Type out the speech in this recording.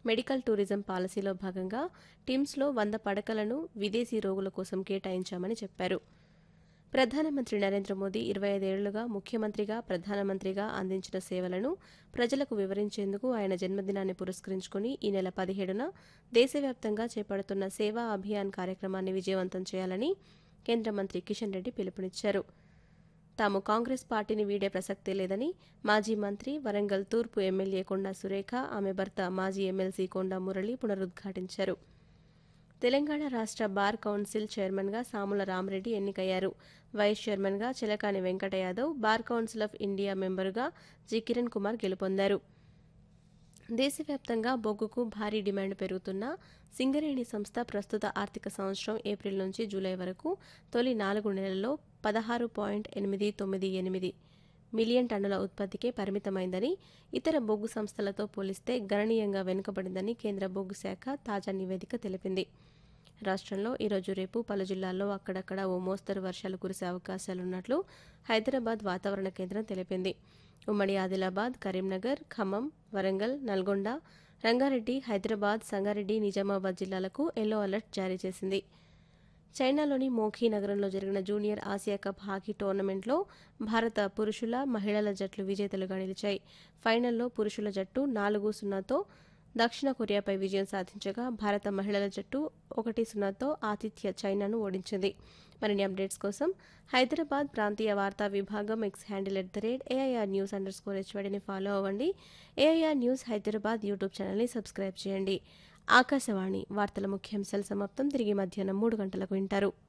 medical tourism పాలసీలో భాగంగా టిమ్స్లో వంద పడకలను విదేశీ రోగుల కోసం కేటాయించామని చెప్పారు ప్రధానమంత్రి నరేంద్ర మోదీ ఇరవై ఐదేళ్లుగా ముఖ్యమంత్రిగా ప్రధానమంత్రిగా అందించిన సేవలను ప్రజలకు వివరించేందుకు ఆయన జన్మదినాన్ని పురస్కరించుకుని ఈ నెల పదిహేడున దేశవ్యాప్తంగా చేపడుతున్న సేవా అభియాన్ కార్యక్రమాన్ని విజయవంతం చేయాలని కేంద్ర మంత్రి కిషన్ రెడ్డి పిలుపునిచ్చారు తాము కాంగ్రెస్ పార్టీని వీడే ప్రసక్తే లేదని మాజీ మంత్రి వరంగల్ తూర్పు ఎమ్మెల్యే కొండా సురేఖ ఆమె భర్త మాజీ ఎమ్మెల్సీ కొండా మురళి పునరుద్ఘాటించారు తెలంగాణ రాష్ట్ర బార్ కౌన్సిల్ చైర్మన్గా సాముల రామరెడ్డి ఎన్నికయ్యారు వైస్ చైర్మన్గా Chilakani Venkata Yadav bar council of India మెంబరుగా జి కిరణ్ కుమార్ గెలుపొందారు దేశవ్యాప్తంగా బొగ్గుకు భారీ డిమాండ్ పెరుగుతున్న సింగరేణి సంస్థ ప్రస్తుత ఆర్థిక సంవత్సరం ఏప్రిల్ నుంచి జూలై వరకు తొలి నాలుగు నెలల్లో పదహారు పాయింట్ ఎనిమిది తొమ్మిది ఎనిమిది మిలియన్ టన్నుల ఉత్పత్తికే పరిమితమైందని ఇతర బొగ్గు సంస్థలతో పోలిస్తే గణనీయంగా వెనుకబడిందని కేంద్ర బొగ్గు శాఖ తాజా నివేదిక తెలిపింది రాష్ట్రంలో ఈరోజు రేపు పలు జిల్లాల్లో అక్కడక్కడ ఓ మోస్తరు వర్షాలు కురిసే అవకాశాలున్నట్లు హైదరాబాద్ వాతావరణ కేంద్రం తెలిపింది ఉమ్మడి ఆదిలాబాద్ కరీంనగర్ ఖమ్మం వరంగల్ నల్గొండ రంగారెడ్డి హైదరాబాద్ సంగారెడ్డి నిజామాబాద్ జిల్లాలకు ఎల్లో అలర్ట్ జారీ చేసింది చైనాలోని మోఖీ నగరంలో జరిగిన జూనియర్ ఆసియా కప్ హాకీ టోర్నమెంట్లో భారత పురుషుల మహిళల జట్లు విజేతలుగా నిలిచాయి ఫైనల్లో పురుషుల జట్టు నాలుగు సున్నాతో దక్షిణ కొరియాపై విజయం సాధించగా భారత మహిళల జట్టు ఒకటి సున్నాతో ఆతిథ్య చైనాను ఓడించింది మరిన్ని అప్డేట్స్ కోసం హైదరాబాద్ ప్రాంతీయ వార్తా విభాగం X handle at the rate AIR news under score హెచ్వడిని ఫాలో అవ్వండి ఏఐఆర్ న్యూస్ హైదరాబాద్ యూట్యూబ్ ఛానల్ని సబ్స్క్రైబ్ చేయండి ఆకాశవాణి వార్తల ముఖ్యాంశాలు సమాప్తం తిరిగి మధ్యాహ్నం మూడు గంటలకు వింటారు